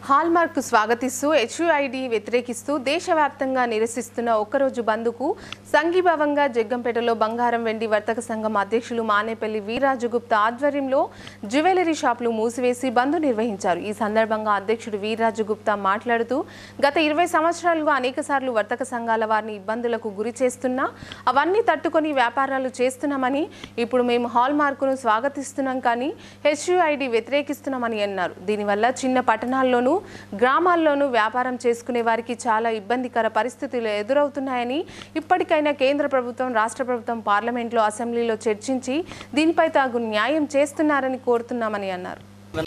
Hallmark స్వాగతిస్తూ HUID వ్యతిరేకిస్తూ దేశవ్యాప్తంగా నిరసిస్తున్న ఒక్కరోజు బంద్కు సంఘీభావంగా జగ్గంపేటలో బంగారం వెండి వర్తక సంఘం అధ్యక్షులు మానేపల్లి వీరాజు గుప్తా ఆధ్వర్యంలో జ్యువెలరీ షాపులు మూసివేసి బంద్ నిర్వహించారు ఈ సందర్భంగా అధ్యక్షుడు వీర్రాజు గుప్తా మాట్లాడుతూ గత ఇరవై సంవత్సరాలుగా అనేకసార్లు వర్తక సంఘాల వారిని ఇబ్బందులకు గురి చేస్తున్నా అవన్నీ తట్టుకొని వ్యాపారాలు చేస్తున్నామని ఇప్పుడు మేము హాల్ మార్కును స్వాగతిస్తున్నాం కానీ హెచ్యుఐడి వ్యతిరేకిస్తున్నామని అన్నారు దీనివల్ల చిన్న పట్టణాల్లోనూ గ్రామాల్లోనూ వ్యాపారం చేసుకునే వారికి చాలా ఇబ్బందికర పరిస్థితులు ఎదురవుతున్నాయని ఇప్పటికైనా కేంద్ర ప్రభుత్వం రాష్ట్ర ప్రభుత్వం పార్లమెంట్లో అసెంబ్లీలో చర్చించి దీనిపై తగు న్యాయం చేస్తున్నారని కోరుతున్నామని అన్నారు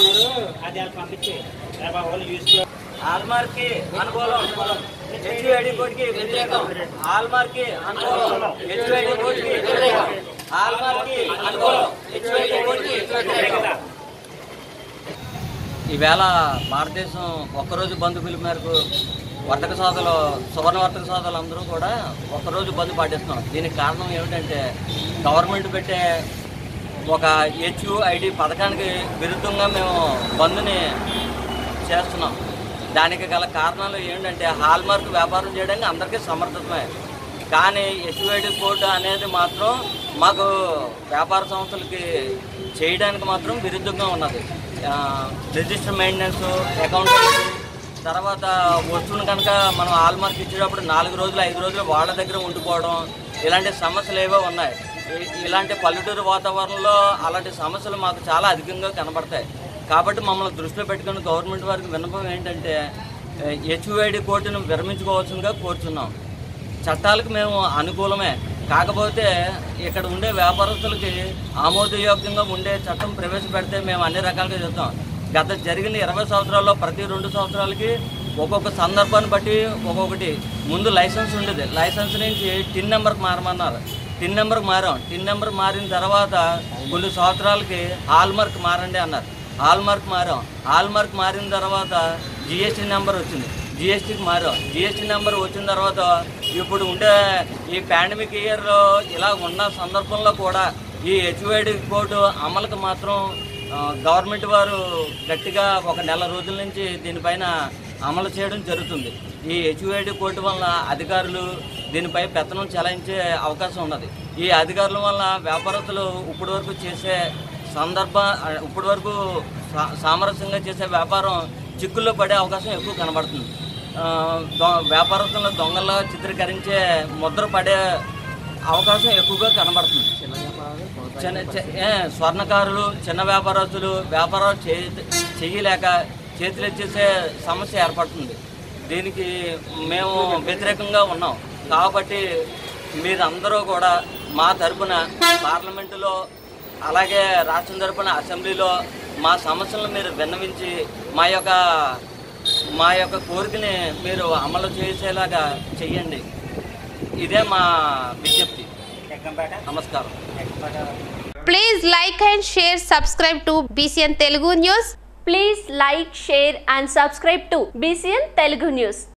ఆల్మార్క్ కి అనుకూలం హెచ్ఐడి కోడ్ కి వ్యతిరేకం ఆల్మార్క్ కి అనుకూలం హెచ్ఐడి కోడ్ కి వ్యతిరేకం ఆల్మార్క్ కి అనుకూలం హెచ్ఐడి కోడ్ కి వ్యతిరేకం ఈవేళ భారతదేశం ఒక్కరోజు బంద్ పిలుపు మేరకు వర్తక సోదలు సువర్ణ వర్తక సోదలు అందరూ కూడా ఒక్కరోజు బంద్ పాటిస్తున్నాం దీనికి కారణం ఏమిటంటే గవర్నమెంట్ పెట్టే ఒక హెచ్యుఐడి పథకానికి విరుద్ధంగా మేము బంద్ని చేస్తున్నాం దానికి గల కారణాలు ఏంటంటే హాల్మార్క్ వ్యాపారం చేయడానికి అందరికీ సమర్థతమే కానీ హెచ్యుఐడి కోడ్ అనేది మాత్రం మాకు వ్యాపార సంస్థలకి చేయడానికి మాత్రం విరుద్ధంగా ఉన్నది ఆ, రిజిస్టర్ మెయింటెనెన్స్ అకౌంటెన్సీ తర్వాత వస్తువును కనుక మనం హాల్మార్క్ ఇచ్చేటప్పుడు నాలుగు రోజులు ఐదు రోజులు వాళ్ళ దగ్గర ఉండిపోవడం ఇలాంటి సమస్యలు ఏవో ఉన్నాయి ఇ- ఇలాంటి పల్లెటూరు వాతావరణంలో అలాంటి సమస్యలు మాకు చాలా అధికంగా కనబడతాయి కాబట్టి మమ్మల్ని దృష్టిలో పెట్టుకుని గవర్నమెంట్ వారికి విన్నపం ఏంటంటే హెచ్యుఐడి కోర్టును విరమించుకోవాల్సిందిగా కోరుతున్నాం చట్టాలకు మేము అనుకూలమే కాకపోతే ఇక్కడ ఉండే వ్యాపారస్తులకి ఆమోదయోగ్యంగా ఉండే చట్టం ప్రవేశపెడితే మేము అన్ని రకాలుగా చెప్తాం గత జరిగిన ఇరవై సంవత్సరాల్లో ప్రతి రెండు సంవత్సరాలకి ఒక్కొక్క సందర్భాన్ని బట్టి ఒక్కొక్కటి ముందు లైసెన్స్ ఉండేది లైసెన్స్ నుంచి టిన్ నెంబర్కి మారమన్నారు టిన్ నెంబర్కి మారాం టిన్ నెంబర్ మారిన తర్వాత కొన్ని సంవత్సరాలకి హాల్మార్క్ మారండి అన్నారు హాల్మార్క్ మారాం హాల్మార్క్ మారిన తర్వాత జిఎస్టీ నెంబర్ వచ్చింది జిఎస్టీకి మారాం జిఎస్టీ నెంబర్ వచ్చిన తర్వాత ఇప్పుడు ఉండే ఈ పాండమిక్ ఇయర్లో ఇలా ఉన్న సందర్భంలో కూడా ఈ హెచ్ఐడి కోడ్ అమలుకి మాత్రం ఆ, గవర్నమెంట్ వారు గట్టిగా ఒక నెల రోజుల నుంచి దీనిపైన అమలు చేయడం జరుగుతుంది ఈ హెచ్ఐడి కోడ్ వల్ల అధికారులు దీనిపై పెత్తనం చెలాయించే అవకాశం ఉన్నది ఈ అధికారుల వల్ల వ్యాపారస్తులు ఇప్పటి వరకు చేసే సందర్భ ఇప్పటి వరకు సా- సామరస్యంగా చేసే వ్యాపారం చిక్కుల్లో పడే అవకాశం ఎక్కువ కనబడుతుంది ఆ, దొ- వ్యాపారస్తులను దొంగలా చిత్రీకరించే ముద్ర పడే అవకాశం ఎక్కువగా కనబడుతుంది చిన్న చి- ఏ, స్వర్ణకారులు చిన్న వ్యాపారస్తులు వ్యాపారాలు చే చేయలేక చేతులు ఎత్తేసే సమస్య ఏర్పడుతుంది దీనికి మేము వ్యతిరేకంగా ఉన్నాం కాబట్టి మీరందరూ కూడా మా తరపున పార్లమెంటులో అలాగే రాష్ట్రం తరపున అసెంబ్లీలో మా సమస్యలను మీరు విన్నవించి మా యొక్క మా యొక్క కోరికని మీరు అమలు చేసేలాగా చెయ్యండి ఇదే మా విజ్ఞప్తి నమస్కారం Please like and share, subscribe to BCN Telugu News. Please like, share and subscribe to BCN Telugu News.